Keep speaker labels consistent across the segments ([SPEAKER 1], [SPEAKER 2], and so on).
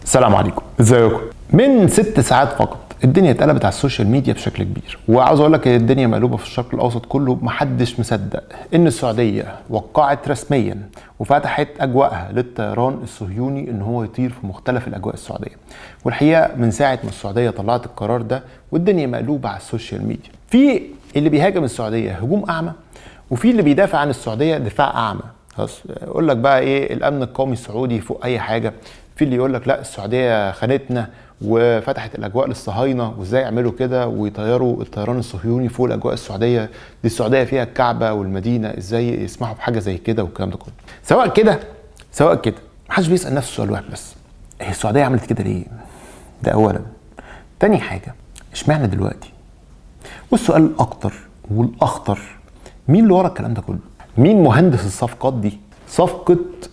[SPEAKER 1] السلام عليكم ازيكم من ست ساعات فقط الدنيا اتقلبت على السوشيال ميديا بشكل كبير وعاوز اقول لك الدنيا مقلوبه في الشرق الاوسط كله محدش مصدق ان السعوديه وقعت رسميا وفتحت اجواءها للطيران الصهيوني ان هو يطير في مختلف الاجواء السعوديه والحقيقه من ساعه ما السعوديه طلعت القرار ده والدنيا مقلوبه على السوشيال ميديا في اللي بيهاجم السعوديه هجوم اعمى وفي اللي بيدافع عن السعوديه دفاع اعمى خلاص يقول لك بقى ايه الامن القومي السعودي فوق اي حاجه في اللي يقول لك لا السعوديه خانتنا وفتحت الاجواء للصهاينه وازاي يعملوا كده ويطيروا الطيران الصهيوني فوق الاجواء السعوديه دي السعوديه فيها الكعبه والمدينه ازاي يسمحوا بحاجه زي كده والكلام ده كله سواء كده سواء كده محدش بيسال نفسه سؤال واحد بس هي السعوديه عملت كده ليه ده اولا تاني حاجه اشمعنى دلوقتي والسؤال الاكتر والاخطر مين اللي ورا الكلام ده كله مين مهندس الصفقات دي صفقه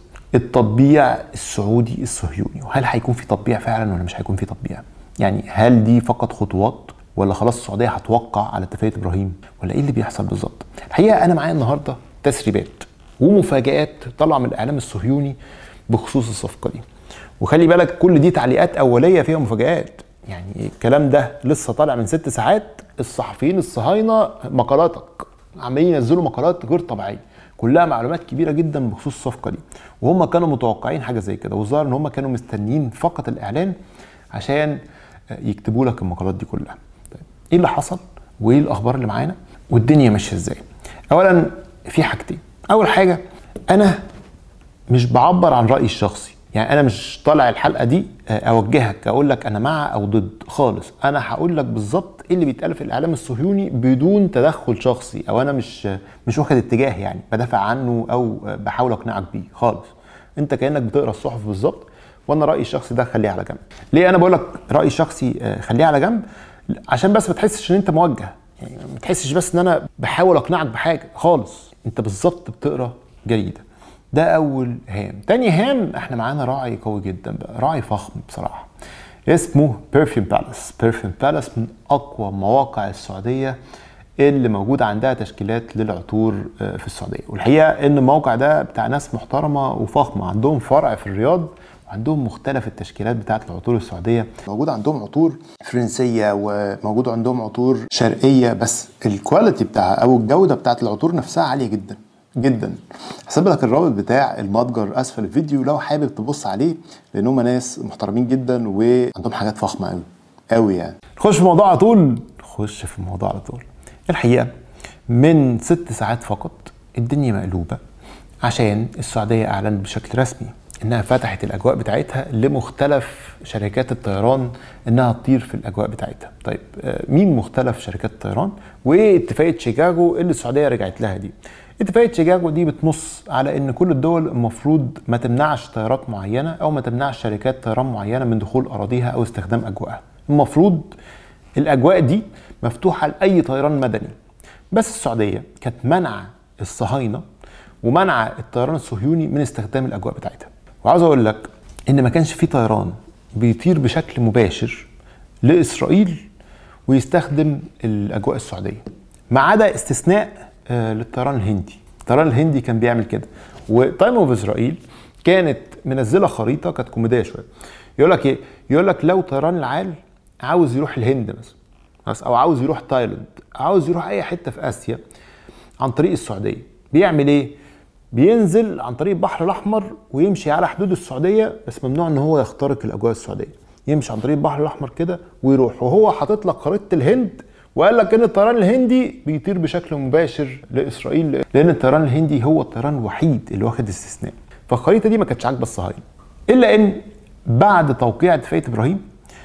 [SPEAKER 1] التطبيع السعودي الصهيوني وهل هيكون في تطبيع فعلا ولا مش هيكون في تطبيع يعني هل دي فقط خطوات ولا خلاص السعوديه هتوقع على اتفاقيه ابراهيم ولا ايه اللي بيحصل بالظبط الحقيقه انا معايا النهارده تسريبات ومفاجات طالعه من الاعلام الصهيوني بخصوص الصفقه دي وخلي بالك كل دي تعليقات اوليه فيها مفاجات يعني الكلام ده لسه طالع من ست ساعات الصحفيين الصهاينه مقالاتك عمالين ينزلوا مقالات غير طبيعيه كلها معلومات كبيره جدا بخصوص الصفقه دي وهم كانوا متوقعين حاجه زي كده والظاهر ان هم كانوا مستنيين فقط الاعلان عشان يكتبوا لك المقالات دي كلها طيب ايه اللي حصل وايه الاخبار اللي معانا والدنيا ماشيه ازاي اولا في حاجتين اول حاجه انا مش بعبر عن رايي الشخصي يعني انا مش طالع الحلقه دي اوجهك اقول لك انا مع او ضد خالص انا هقول لك بالظبط ايه اللي بيتقال في الاعلام الصهيوني بدون تدخل شخصي او انا مش مش واخد اتجاه يعني بدافع عنه او بحاول اقنعك بيه خالص انت كانك بتقرا الصحف بالظبط وانا رايي الشخصي ده خليه على جنب ليه انا بقول لك رايي الشخصي خليه على جنب عشان بس ما تحسش ان انت موجه يعني ما تحسش بس ان انا بحاول اقنعك بحاجه خالص انت بالظبط بتقرا جريده ده اول هام تاني هام احنا معانا راعي قوي جدا بقى راعي فخم بصراحه اسمه بيرفيوم بالاس بيرفيوم بالاس من اقوى مواقع السعوديه اللي موجود عندها تشكيلات للعطور في السعوديه والحقيقه ان الموقع ده بتاع ناس محترمه وفخمه عندهم فرع في الرياض وعندهم مختلف التشكيلات بتاعه العطور السعوديه موجود عندهم عطور فرنسيه وموجود عندهم عطور شرقيه بس الكواليتي بتاعها او الجوده بتاعه العطور نفسها عاليه جدا جدا هسيب لك الرابط بتاع المتجر اسفل الفيديو لو حابب تبص عليه لان هم ناس محترمين جدا وعندهم حاجات فخمه قوي قوي يعني نخش في الموضوع على طول نخش في الموضوع على طول الحقيقه من ست ساعات فقط الدنيا مقلوبه عشان السعوديه اعلنت بشكل رسمي انها فتحت الاجواء بتاعتها لمختلف شركات الطيران انها تطير في الاجواء بتاعتها طيب مين مختلف شركات الطيران وايه اتفاقيه شيكاغو اللي السعوديه رجعت لها دي اتفاقيه شيكاغو دي بتنص على ان كل الدول المفروض ما تمنعش طيارات معينه او ما تمنعش شركات طيران معينه من دخول اراضيها او استخدام اجواءها المفروض الاجواء دي مفتوحه لاي طيران مدني بس السعوديه كانت منع الصهاينه ومنع الطيران الصهيوني من استخدام الاجواء بتاعتها وعاوز اقول لك ان ما كانش في طيران بيطير بشكل مباشر لاسرائيل ويستخدم الاجواء السعوديه ما عدا استثناء للطيران الهندي الطيران الهندي كان بيعمل كده وتايم اوف اسرائيل كانت منزله خريطه كانت كوميديه شويه يقول لك ايه يقول لك لو طيران العال عاوز يروح الهند مثلا او عاوز يروح تايلاند عاوز يروح اي حته في اسيا عن طريق السعوديه بيعمل ايه بينزل عن طريق البحر الاحمر ويمشي على حدود السعوديه بس ممنوع ان هو يخترق الاجواء السعوديه يمشي عن طريق البحر الاحمر كده ويروح وهو حاطط لك خريطه الهند وقال لك ان الطيران الهندي بيطير بشكل مباشر لاسرائيل لان الطيران الهندي هو الطيران الوحيد اللي واخد استثناء فالخريطه دي ما كانتش عاجبه الصهاينه الا ان بعد توقيع اتفاقيه ابراهيم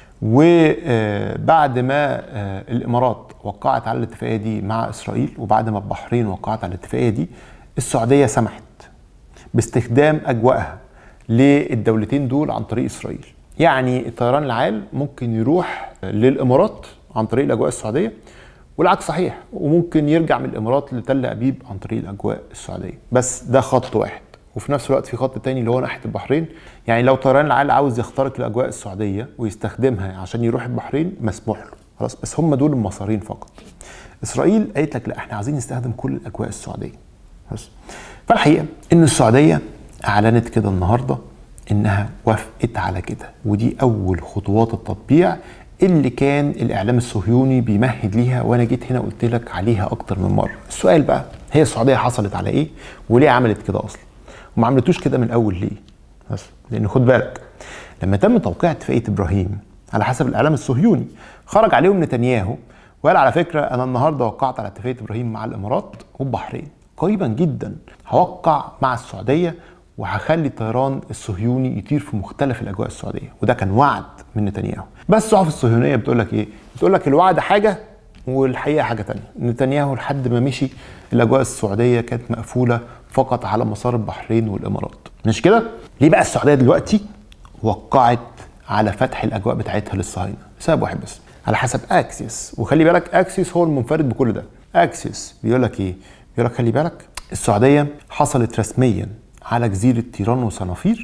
[SPEAKER 1] وبعد ما الامارات وقعت على الاتفاقيه دي مع اسرائيل وبعد ما البحرين وقعت على الاتفاقيه دي السعوديه سمحت باستخدام اجواءها للدولتين دول عن طريق اسرائيل يعني الطيران العال ممكن يروح للامارات عن طريق الاجواء السعوديه والعكس صحيح وممكن يرجع من الامارات لتل ابيب عن طريق الاجواء السعوديه بس ده خط واحد وفي نفس الوقت في خط تاني اللي هو ناحيه البحرين يعني لو طيران العال عاوز يخترق الاجواء السعوديه ويستخدمها عشان يروح البحرين مسموح له خلاص بس هم دول المسارين فقط اسرائيل قالت لك لا احنا عايزين نستخدم كل الاجواء السعوديه بس فالحقيقه ان السعوديه اعلنت كده النهارده انها وافقت على كده ودي اول خطوات التطبيع اللي كان الاعلام الصهيوني بيمهد ليها وانا جيت هنا قلت لك عليها اكتر من مره السؤال بقى هي السعوديه حصلت على ايه وليه عملت كده اصلا وما عملتوش كده من الاول ليه بس لان خد بالك لما تم توقيع اتفاقيه ابراهيم على حسب الاعلام الصهيوني خرج عليهم نتنياهو وقال على فكره انا النهارده وقعت على اتفاقيه ابراهيم مع الامارات والبحرين قريبا جدا هوقع مع السعوديه وهخلي الطيران الصهيوني يطير في مختلف الاجواء السعوديه وده كان وعد من نتنياهو بس الصحف الصهيونيه بتقول لك ايه بتقول لك الوعد حاجه والحقيقه حاجه تانية نتنياهو لحد ما مشي الاجواء السعوديه كانت مقفوله فقط على مسار البحرين والامارات مش كده ليه بقى السعوديه دلوقتي وقعت على فتح الاجواء بتاعتها للصهاينه لسبب واحد بس على حسب اكسيس وخلي بالك اكسيس هو المنفرد بكل ده اكسيس بيقول لك ايه بيقول لك خلي بالك السعوديه حصلت رسميا على جزيره تيران وصنافير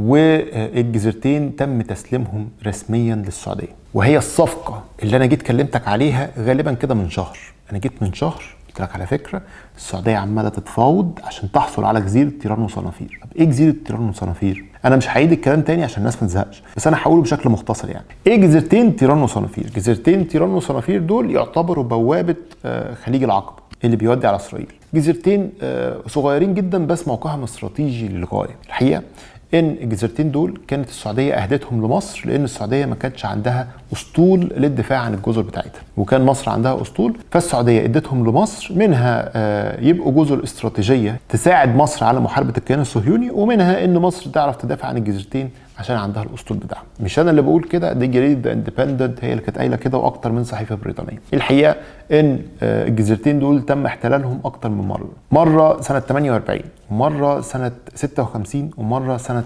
[SPEAKER 1] والجزيرتين تم تسليمهم رسميا للسعوديه وهي الصفقه اللي انا جيت كلمتك عليها غالبا كده من شهر انا جيت من شهر قلت لك على فكره السعوديه عماله تتفاوض عشان تحصل على جزيره تيران وصنافير طب ايه جزيره تيران وصنافير انا مش هعيد الكلام تاني عشان الناس ما تزهقش بس انا هقوله بشكل مختصر يعني ايه جزيرتين تيران وصنافير جزيرتين تيران وصنافير دول يعتبروا بوابه خليج العقبه اللي بيودي على اسرائيل جزيرتين صغيرين جدا بس موقعهم استراتيجي للغايه الحقيقه ان الجزيرتين دول كانت السعوديه اهدتهم لمصر لان السعوديه ما كانتش عندها اسطول للدفاع عن الجزر بتاعتها وكان مصر عندها اسطول فالسعوديه ادتهم لمصر منها يبقوا جزر استراتيجيه تساعد مصر على محاربه الكيان الصهيوني ومنها ان مصر تعرف تدافع عن الجزيرتين عشان عندها الاسطول بتاعها مش انا اللي بقول كده دي جريده اندبندنت هي اللي كانت قايله كده واكتر من صحيفه بريطانيه الحقيقه ان الجزيرتين دول تم احتلالهم اكتر من مره مره سنه 48 ومره سنه 56 ومره سنه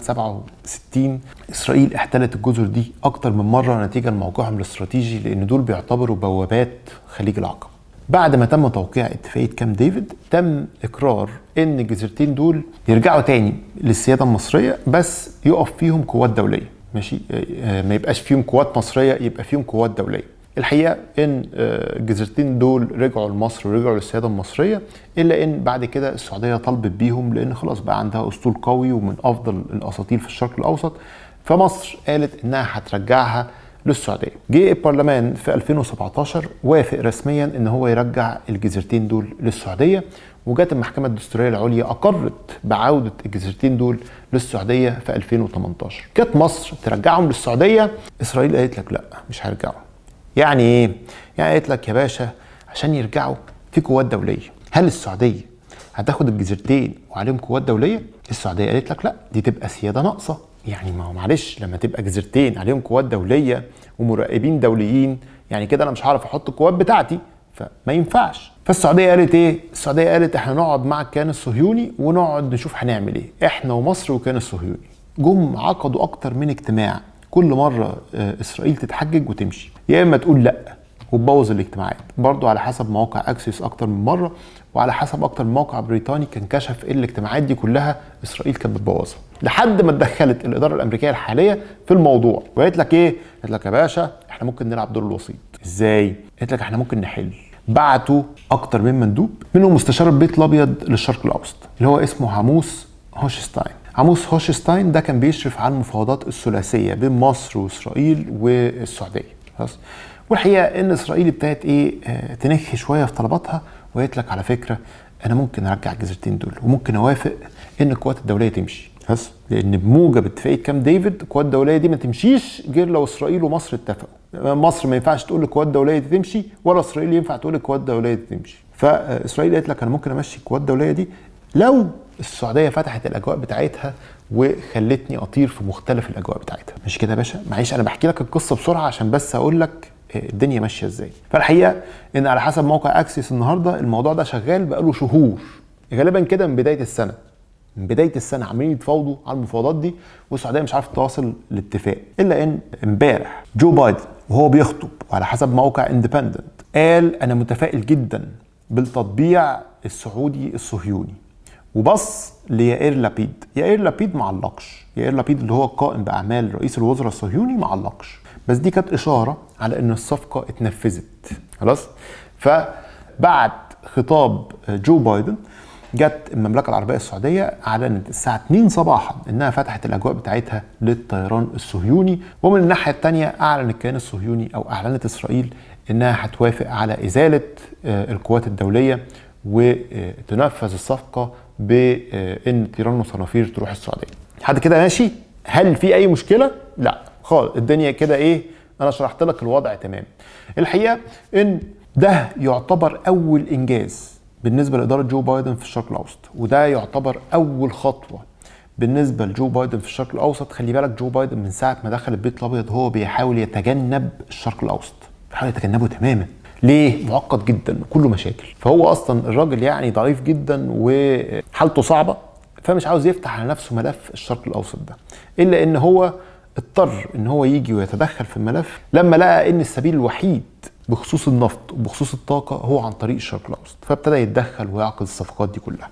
[SPEAKER 1] 67 اسرائيل احتلت الجزر دي اكتر من مره نتيجه لموقعهم الاستراتيجي لان دول بيعتبروا بوابات خليج العقبه بعد ما تم توقيع اتفاقيه كام ديفيد تم اقرار ان الجزيرتين دول يرجعوا تاني للسياده المصريه بس يقف فيهم قوات دوليه ماشي ما يبقاش فيهم قوات مصريه يبقى فيهم قوات دوليه الحقيقه ان الجزيرتين دول رجعوا لمصر ورجعوا للسياده المصريه الا ان بعد كده السعوديه طلبت بيهم لان خلاص بقى عندها اسطول قوي ومن افضل الاساطيل في الشرق الاوسط فمصر قالت انها هترجعها للسعوديه. جه البرلمان في 2017 وافق رسميا ان هو يرجع الجزيرتين دول للسعوديه وجت المحكمه الدستوريه العليا اقرت بعوده الجزيرتين دول للسعوديه في 2018. كانت مصر ترجعهم للسعوديه اسرائيل قالت لك لا مش هيرجعوا. يعني ايه؟ يعني قالت لك يا باشا عشان يرجعوا في قوات دوليه. هل السعوديه هتاخد الجزيرتين وعليهم قوات دوليه؟ السعوديه قالت لك لا دي تبقى سياده ناقصه يعني ما هو معلش لما تبقى جزيرتين عليهم قوات دوليه ومراقبين دوليين يعني كده انا مش هعرف احط القوات بتاعتي فما ينفعش فالسعوديه قالت ايه السعوديه قالت احنا نقعد مع الكيان الصهيوني ونقعد نشوف هنعمل ايه احنا ومصر والكيان الصهيوني جم عقدوا اكتر من اجتماع كل مره اسرائيل تتحجج وتمشي يا اما تقول لا وتبوظ الاجتماعات برضو على حسب مواقع اكسس اكتر من مره وعلى حسب اكتر من موقع بريطاني كان كشف ان الاجتماعات دي كلها اسرائيل كانت بتبوظها لحد ما اتدخلت الاداره الامريكيه الحاليه في الموضوع وقالت لك ايه قالت لك يا باشا احنا ممكن نلعب دور الوسيط ازاي قالت لك احنا ممكن نحل بعتوا اكتر من مندوب منهم مستشار البيت الابيض للشرق الاوسط اللي هو اسمه عاموس هوشستاين عاموس هوشستاين ده كان بيشرف على المفاوضات الثلاثيه بين مصر واسرائيل والسعوديه خلاص والحقيقه ان اسرائيل ابتدت ايه آه تنخ شويه في طلباتها وقالت لك على فكره انا ممكن ارجع الجزيرتين دول وممكن اوافق ان القوات الدوليه تمشي بس لان بموجب اتفاقيه كام ديفيد القوات الدوليه دي ما تمشيش غير لو اسرائيل ومصر اتفقوا مصر ما ينفعش تقول للقوات الدوليه دي تمشي ولا اسرائيل ينفع تقول للقوات الدوليه دي تمشي فاسرائيل قالت لك انا ممكن امشي القوات الدوليه دي لو السعوديه فتحت الاجواء بتاعتها وخلتني اطير في مختلف الاجواء بتاعتها مش كده يا باشا معلش انا بحكي لك القصه بسرعه عشان بس اقول لك الدنيا ماشيه ازاي فالحقيقه ان على حسب موقع اكسس النهارده الموضوع ده شغال بقاله شهور غالبا كده من بدايه السنه من بدايه السنه عمالين يتفاوضوا على المفاوضات دي والسعوديه مش عارفه تواصل الاتفاق الا ان امبارح جو بايدن وهو بيخطب وعلى حسب موقع اندبندنت قال انا متفائل جدا بالتطبيع السعودي الصهيوني وبص ليائير لابيد يائير لابيد ما علقش يائير لابيد اللي هو القائم باعمال رئيس الوزراء الصهيوني ما علقش بس دي كانت اشاره على ان الصفقه اتنفذت خلاص فبعد خطاب جو بايدن جت المملكه العربيه السعوديه اعلنت الساعه 2 صباحا انها فتحت الاجواء بتاعتها للطيران الصهيوني ومن الناحيه الثانيه اعلن الكيان الصهيوني او اعلنت اسرائيل انها هتوافق على ازاله آه، القوات الدوليه وتنفذ الصفقه بان طيران وصنافير تروح السعوديه لحد كده ماشي هل في اي مشكله لا خالص الدنيا كده ايه انا شرحت لك الوضع تمام الحقيقه ان ده يعتبر اول انجاز بالنسبه لاداره جو بايدن في الشرق الاوسط وده يعتبر اول خطوه بالنسبه لجو بايدن في الشرق الاوسط خلي بالك جو بايدن من ساعه ما دخل البيت الابيض هو بيحاول يتجنب الشرق الاوسط بيحاول يتجنبه تماما ليه؟ معقد جدا كله مشاكل فهو اصلا الراجل يعني ضعيف جدا وحالته صعبه فمش عاوز يفتح على نفسه ملف الشرق الاوسط ده الا ان هو اضطر ان هو يجي ويتدخل في الملف لما لقى ان السبيل الوحيد بخصوص النفط وبخصوص الطاقه هو عن طريق الشرق الاوسط فابتدى يتدخل ويعقد الصفقات دي كلها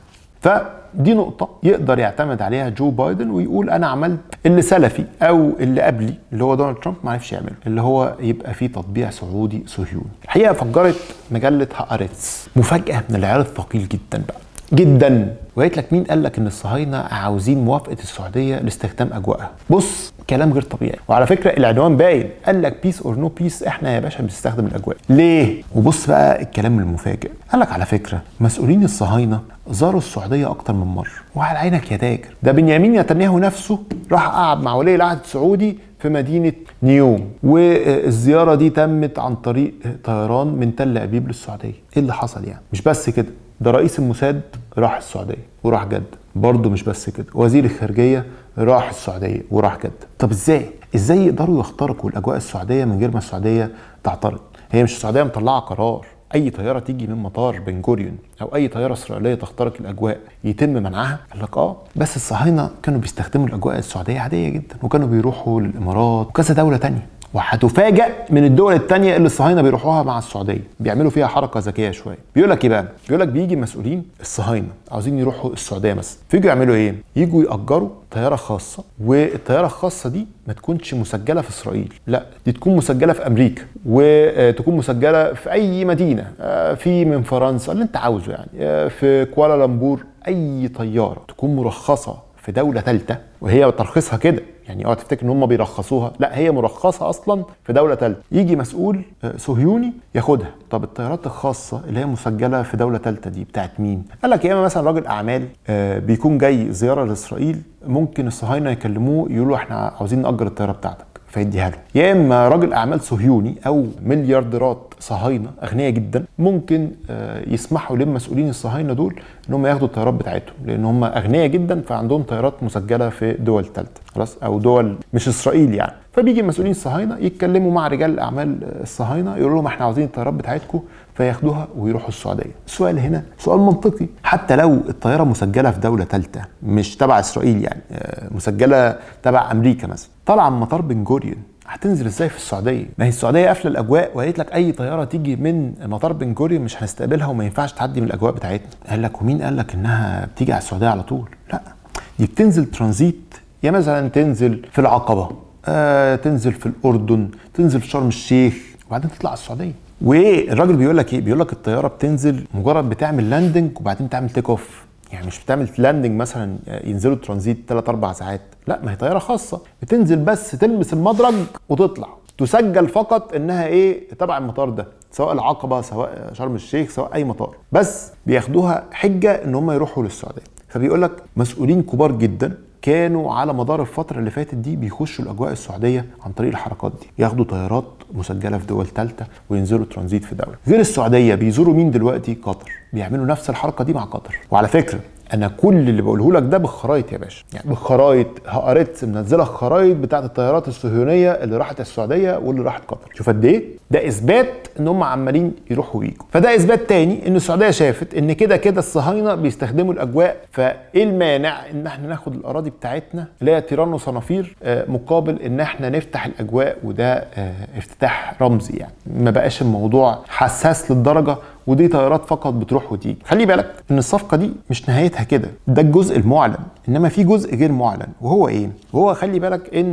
[SPEAKER 1] فدي نقطة يقدر يعتمد عليها جو بايدن ويقول أنا عملت اللي سلفي أو اللي قبلي اللي هو دونالد ترامب ما عرفش يعمله اللي هو يبقى فيه تطبيع سعودي صهيوني. الحقيقة فجرت مجلة هآرتس مفاجأة من العيار الثقيل جدا بقى جدا وقالت لك مين قال لك ان الصهاينه عاوزين موافقه السعوديه لاستخدام اجواءها بص كلام غير طبيعي وعلى فكره العنوان باين قال لك بيس اور نو بيس احنا يا باشا بنستخدم الاجواء ليه وبص بقى الكلام المفاجئ قال لك على فكره مسؤولين الصهاينه زاروا السعوديه اكتر من مره وعلى عينك يا تاجر ده بنيامين نتنياهو نفسه راح قعد مع ولي العهد السعودي في مدينة نيوم والزيارة دي تمت عن طريق طيران من تل أبيب للسعودية إيه اللي حصل يعني مش بس كده ده رئيس الموساد راح السعوديه وراح جده برضه مش بس كده وزير الخارجيه راح السعوديه وراح جده طب ازاي ازاي يقدروا يخترقوا الاجواء السعوديه من غير ما السعوديه تعترض هي مش السعوديه مطلعه قرار اي طياره تيجي من مطار بن جوريون او اي طياره اسرائيليه تخترق الاجواء يتم منعها قال لك اه بس الصهاينه كانوا بيستخدموا الاجواء السعوديه عاديه جدا وكانوا بيروحوا للامارات وكذا دوله تانية وهتفاجئ من الدول الثانيه اللي الصهاينه بيروحوها مع السعوديه بيعملوا فيها حركه ذكيه شويه بيقول لك ايه بقى بيقول لك بيجي مسؤولين الصهاينه عاوزين يروحوا السعوديه مثلا فيجوا يعملوا ايه يجوا ياجروا طياره خاصه والطياره الخاصه دي ما تكونش مسجله في اسرائيل لا دي تكون مسجله في امريكا وتكون مسجله في اي مدينه آه، في من فرنسا اللي انت عاوزه يعني آه، في كوالالمبور اي طياره تكون مرخصه في دوله ثالثه وهي ترخيصها كده يعني اوعى تفتكر ان هم بيرخصوها لا هي مرخصه اصلا في دوله ثالثه يجي مسؤول آه، صهيوني ياخدها طب الطيارات الخاصه اللي هي مسجله في دوله ثالثه دي بتاعت مين قال لك يا اما مثلا راجل اعمال آه، بيكون جاي زياره لاسرائيل ممكن الصهاينه يكلموه يقولوا احنا عاوزين ناجر الطياره بتاعتك فيديها له يا اما راجل اعمال صهيوني او مليارديرات صهاينه اغنياء جدا ممكن آه، يسمحوا للمسؤولين الصهاينه دول ان هم ياخدوا الطيارات بتاعتهم لان هم اغنياء جدا فعندهم طيارات مسجله في دول ثالثه خلاص او دول مش اسرائيل يعني فبيجي المسؤولين الصهاينه يتكلموا مع رجال الاعمال الصهاينه يقولوا لهم احنا عاوزين الطيارات بتاعتكم فياخدوها ويروحوا السعوديه السؤال هنا سؤال منطقي حتى لو الطياره مسجله في دوله ثالثه مش تبع اسرائيل يعني آه، مسجله تبع امريكا مثلا طالعه من مطار بن جوريون هتنزل ازاي في السعوديه؟ ما هي السعوديه قافله الاجواء وقالت لك اي طياره تيجي من مطار بن جوريون مش هنستقبلها وما ينفعش تعدي من الاجواء بتاعتنا. قال لك ومين قال لك انها بتيجي على السعوديه على طول؟ لا دي بتنزل ترانزيت يا مثلا تنزل في العقبه آه تنزل في الاردن تنزل في شرم الشيخ وبعدين تطلع على السعوديه وايه الراجل بيقول لك ايه بيقول لك الطياره بتنزل مجرد بتعمل لاندنج وبعدين تعمل تيك اوف يعني مش بتعمل لاندنج مثلا ينزلوا ترانزيت 3 4 ساعات لا ما هي طياره خاصه بتنزل بس تلمس المدرج وتطلع تسجل فقط انها ايه تبع المطار ده سواء العقبه سواء شرم الشيخ سواء اي مطار بس بياخدوها حجه ان هم يروحوا للسعوديه فبيقول لك مسؤولين كبار جدا كانوا على مدار الفترة اللي فاتت دي بيخشوا الأجواء السعودية عن طريق الحركات دي ياخدوا طيارات مسجلة في دول ثالثة وينزلوا ترانزيت في دولة غير السعودية بيزوروا مين دلوقتي قطر بيعملوا نفس الحركة دي مع قطر وعلى فكرة انا كل اللي بقوله لك ده بالخرايط يا باشا يعني بالخرايط هقريت منزله الخرايط بتاعت الطيارات الصهيونيه اللي راحت السعوديه واللي راحت قطر شوف قد ايه ده اثبات ان هم عمالين يروحوا ويجوا فده اثبات تاني ان السعوديه شافت ان كده كده الصهاينه بيستخدموا الاجواء فايه المانع ان احنا ناخد الاراضي بتاعتنا اللي هي تيران وصنافير آه، مقابل ان احنا نفتح الاجواء وده آه، افتتاح رمزي يعني ما بقاش الموضوع حساس للدرجه ودي طيارات فقط بتروح وتيجي خلي بالك ان الصفقه دي مش نهايتها كده ده الجزء المعلن انما في جزء غير معلن وهو ايه وهو خلي بالك ان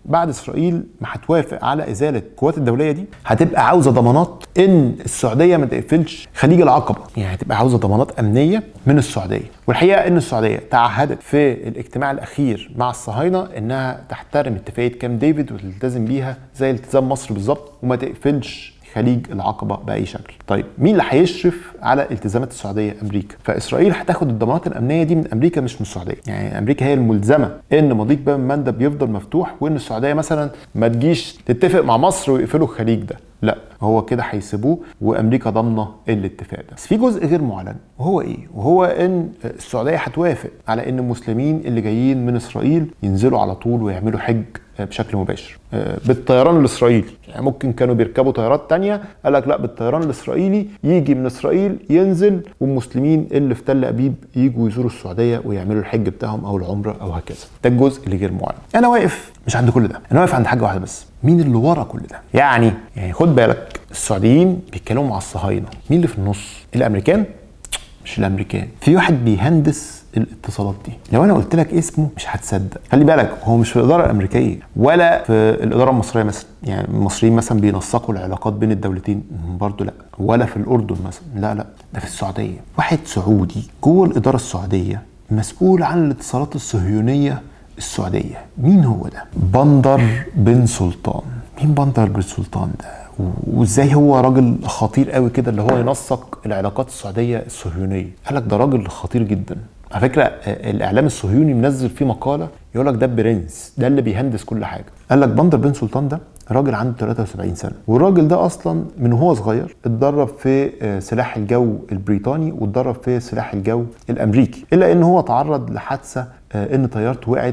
[SPEAKER 1] بعد اسرائيل ما هتوافق على ازاله القوات الدوليه دي هتبقى عاوزه ضمانات ان السعوديه ما تقفلش خليج العقبه يعني هتبقى عاوزه ضمانات امنيه من السعوديه والحقيقه ان السعوديه تعهدت في الاجتماع الاخير مع الصهاينه انها تحترم اتفاقيه كام ديفيد وتلتزم بيها زي التزام مصر بالظبط وما تقفلش خليج العقبه باي شكل. طيب مين اللي هيشرف على التزامات السعوديه؟ امريكا. فاسرائيل هتاخد الضمانات الامنيه دي من امريكا مش من السعوديه. يعني امريكا هي الملزمه ان مضيق باب المندب يفضل مفتوح وان السعوديه مثلا ما تجيش تتفق مع مصر ويقفلوا الخليج ده. لا هو كده هيسيبوه وامريكا ضامنه الاتفاق ده بس في جزء غير معلن وهو ايه وهو ان السعوديه هتوافق على ان المسلمين اللي جايين من اسرائيل ينزلوا على طول ويعملوا حج بشكل مباشر بالطيران الاسرائيلي يعني ممكن كانوا بيركبوا طيارات تانية قال لك لا بالطيران الاسرائيلي يجي من اسرائيل ينزل والمسلمين اللي في تل ابيب يجوا يزوروا السعوديه ويعملوا الحج بتاعهم او العمره او هكذا ده الجزء اللي غير معلن انا واقف مش عند كل ده انا واقف عند حاجه واحده بس مين اللي ورا كل ده يعني يعني خد بالك السعوديين بيتكلموا مع الصهاينه مين اللي في النص الامريكان مش الامريكان في واحد بيهندس الاتصالات دي لو انا قلت لك اسمه مش هتصدق خلي بالك هو مش في الاداره الامريكيه ولا في الاداره المصريه مثلا يعني المصريين مثلا بينسقوا العلاقات بين الدولتين برضه لا ولا في الاردن مثلا لا لا ده في السعوديه واحد سعودي جوه الاداره السعوديه مسؤول عن الاتصالات الصهيونيه السعوديه مين هو ده بندر بن سلطان مين بندر بن سلطان ده وازاي هو راجل خطير قوي كده اللي هو ينسق العلاقات السعوديه الصهيونيه قال لك ده راجل خطير جدا على فكره الاعلام الصهيوني منزل فيه مقاله يقول لك ده برنس ده اللي بيهندس كل حاجه قال لك بندر بن سلطان ده راجل عنده 73 سنه والراجل ده اصلا من وهو صغير اتدرب في سلاح الجو البريطاني واتدرب في سلاح الجو الامريكي الا ان هو تعرض لحادثه ان طيارته وقعت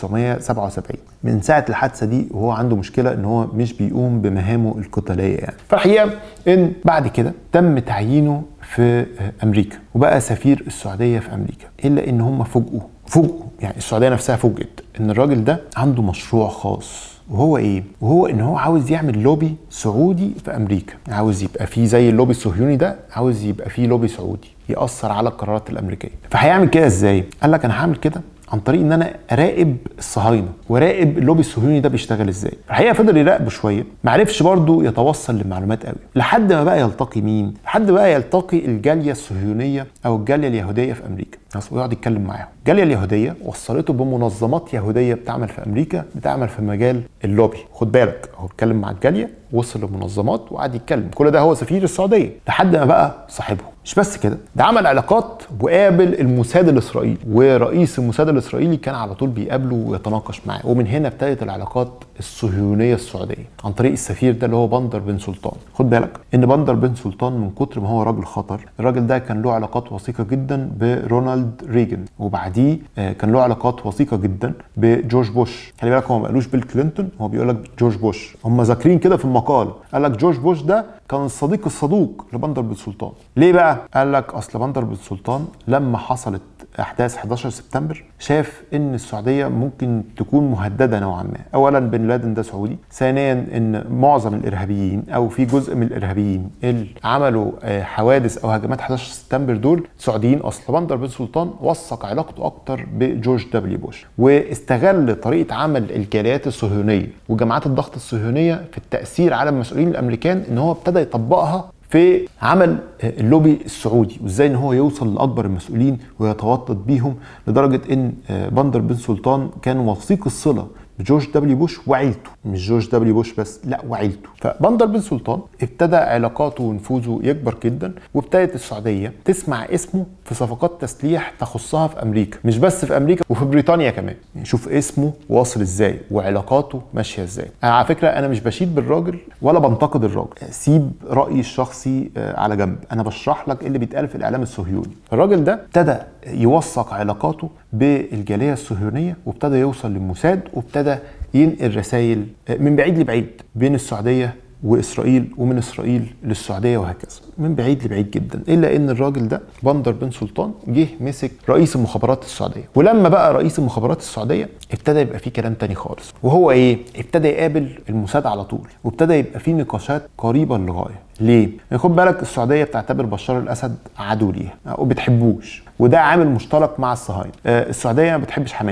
[SPEAKER 1] 1977 من ساعه الحادثه دي وهو عنده مشكله ان هو مش بيقوم بمهامه القتاليه يعني فالحقيقه ان بعد كده تم تعيينه في امريكا وبقى سفير السعوديه في امريكا الا ان هم فوجئوا فوجئوا يعني السعوديه نفسها فوجئت ان الراجل ده عنده مشروع خاص وهو ايه؟ وهو ان هو عاوز يعمل لوبي سعودي في امريكا، عاوز يبقى فيه زي اللوبي الصهيوني ده، عاوز يبقى فيه لوبي سعودي ياثر على القرارات الامريكيه. فهيعمل كده ازاي؟ قال لك انا هعمل كده عن طريق ان انا اراقب الصهاينه وراقب اللوبي الصهيوني ده بيشتغل ازاي الحقيقه فضل يراقبه شويه ما عرفش برضه يتوصل لمعلومات قوي لحد ما بقى يلتقي مين لحد بقى يلتقي الجاليه الصهيونيه او الجاليه اليهوديه في امريكا ويقعد يتكلم معاهم الجاليه اليهوديه وصلته بمنظمات يهوديه بتعمل في امريكا بتعمل في مجال اللوبي خد بالك هو اتكلم مع الجاليه وصل لمنظمات وقعد يتكلم كل ده هو سفير السعوديه لحد ما بقى صاحبهم مش بس كده ده عمل علاقات وقابل الموساد الاسرائيلي ورئيس الموساد الاسرائيلي كان على طول بيقابله ويتناقش معاه ومن هنا ابتدت العلاقات الصهيونيه السعوديه عن طريق السفير ده اللي هو بندر بن سلطان خد بالك ان بندر بن سلطان من كتر ما هو راجل خطر الراجل ده كان له علاقات وثيقه جدا برونالد ريجن وبعديه كان له علاقات وثيقه جدا بجورج بوش خلي بالك هو ما قالوش بيل كلينتون هو بيقول لك جورج بوش هم ذاكرين كده في المقال قال لك جورج بوش ده كان الصديق الصدوق لبندر بن سلطان ليه بقى قال لك اصل بندر بن سلطان لما حصلت احداث 11 سبتمبر شاف ان السعوديه ممكن تكون مهدده نوعا ما اولا بن لادن ده سعودي ثانيا ان معظم الارهابيين او في جزء من الارهابيين اللي عملوا حوادث او هجمات 11 سبتمبر دول سعوديين اصلا بندر بن سلطان وثق علاقته اكتر بجورج دبليو بوش واستغل طريقه عمل الجاليات الصهيونيه وجماعات الضغط الصهيونيه في التاثير على المسؤولين الامريكان ان هو ابتدى يطبقها في عمل اللوبي السعودي وازاي ان هو يوصل لاكبر المسؤولين ويتوطد بيهم لدرجه ان بندر بن سلطان كان وثيق الصله بجورج دبليو بوش وعيلته مش جورج دبليو بوش بس لا وعيلته فبندر بن سلطان ابتدى علاقاته ونفوذه يكبر جدا وابتدت السعوديه تسمع اسمه في صفقات تسليح تخصها في امريكا مش بس في امريكا وفي بريطانيا كمان يعني شوف اسمه واصل ازاي وعلاقاته ماشيه ازاي أنا على فكره انا مش بشيد بالراجل ولا بنتقد الراجل سيب رايي الشخصي على جنب انا بشرح لك اللي بيتقال في الاعلام الصهيوني الراجل ده ابتدى يوثق علاقاته بالجاليه الصهيونيه وابتدى يوصل للموساد وابتدى ينقل رسائل من بعيد لبعيد بين السعوديه واسرائيل ومن اسرائيل للسعوديه وهكذا من بعيد لبعيد جدا الا ان الراجل ده بندر بن سلطان جه مسك رئيس المخابرات السعوديه ولما بقى رئيس المخابرات السعوديه ابتدى يبقى فيه كلام تاني خالص وهو ايه ابتدى يقابل الموساد على طول وابتدى يبقى فيه نقاشات قريبه للغايه ليه؟ يعني خد بالك السعوديه بتعتبر بشار الاسد عدو ليها وبتحبوش وده عامل مشترك مع الصهاينه السعوديه ما بتحبش حماس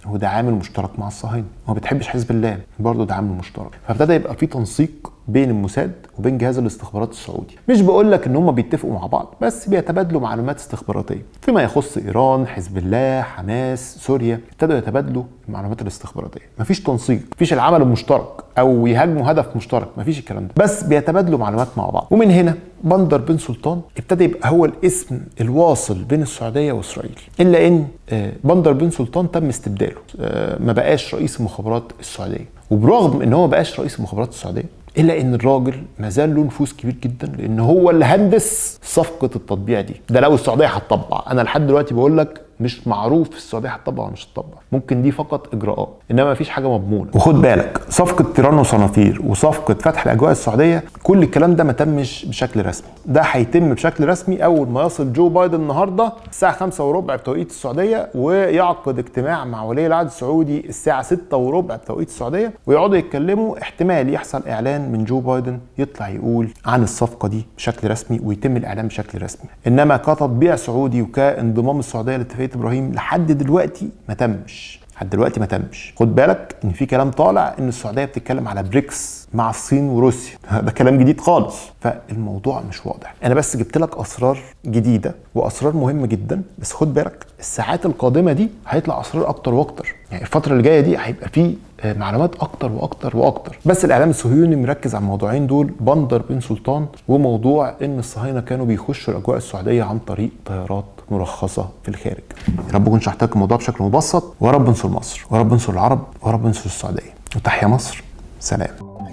[SPEAKER 1] هو ده عامل مشترك مع الصهاينه هو ما بتحبش حزب الله برضه ده عامل مشترك فابتدى يبقى في تنسيق بين الموساد وبين جهاز الاستخبارات السعودي مش بقول لك ان هم بيتفقوا مع بعض بس بيتبادلوا معلومات استخباراتيه فيما يخص ايران حزب الله حماس سوريا ابتدوا يتبادلوا المعلومات الاستخباراتيه مفيش تنسيق مفيش العمل المشترك او يهاجموا هدف مشترك مفيش الكلام ده بس بيتبادلوا معلومات مع بعض ومن هنا بندر بن سلطان ابتدى يبقى هو الاسم الواصل بين السعوديه واسرائيل الا ان بندر بن سلطان تم استبداله ما بقاش رئيس المخابرات السعوديه وبرغم ان هو ما بقاش رئيس المخابرات السعوديه الا ان الراجل ما زال له نفوذ كبير جدا لان هو اللي هندس صفقه التطبيع دي ده لو السعوديه هتطبع انا لحد دلوقتي بقول لك مش معروف السعوديه هتطبع ولا مش هتطبع ممكن دي فقط اجراءات انما ما فيش حاجه مضمونه وخد بالك صفقه تيران وصنافير وصفقه فتح الاجواء السعوديه كل الكلام ده ما تمش بشكل رسمي ده هيتم بشكل رسمي اول ما يصل جو بايدن النهارده الساعه 5 وربع بتوقيت السعوديه ويعقد اجتماع مع ولي العهد السعودي الساعه 6 وربع بتوقيت السعوديه ويقعدوا يتكلموا احتمال يحصل اعلان من جو بايدن يطلع يقول عن الصفقه دي بشكل رسمي ويتم الاعلان بشكل رسمي انما كتطبيع سعودي وكانضمام السعوديه لاتفاقيه ابراهيم لحد دلوقتي ما تمش لحد دلوقتي ما تمش خد بالك ان في كلام طالع ان السعوديه بتتكلم على بريكس مع الصين وروسيا ده كلام جديد خالص فالموضوع مش واضح انا بس جبت لك اسرار جديده واسرار مهمه جدا بس خد بالك الساعات القادمه دي هيطلع اسرار اكتر واكتر يعني الفتره اللي جايه دي هيبقى في معلومات اكتر واكتر واكتر بس الاعلام الصهيوني مركز على الموضوعين دول بندر بن سلطان وموضوع ان الصهاينه كانوا بيخشوا الاجواء السعوديه عن طريق طيارات مرخصه في الخارج يا رب اكون شرحت لك الموضوع بشكل مبسط ويا رب انصر مصر ويا رب انصر العرب ويا رب انصر السعوديه وتحيا مصر سلام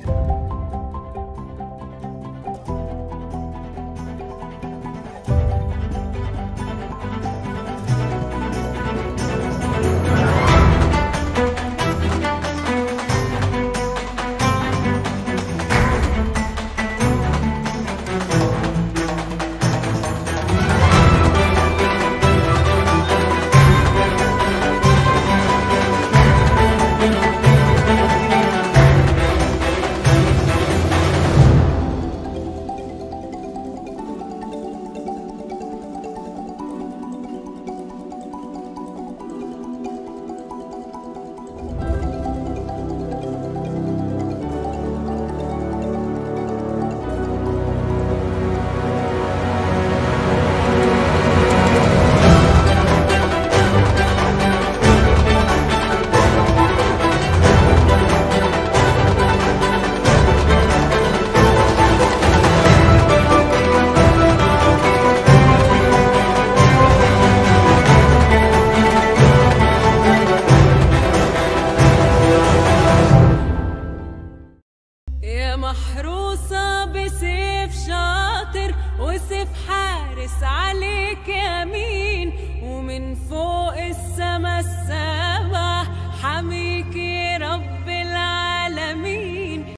[SPEAKER 2] يا محروسة بسيف شاطر وسيف حارس عليك يمين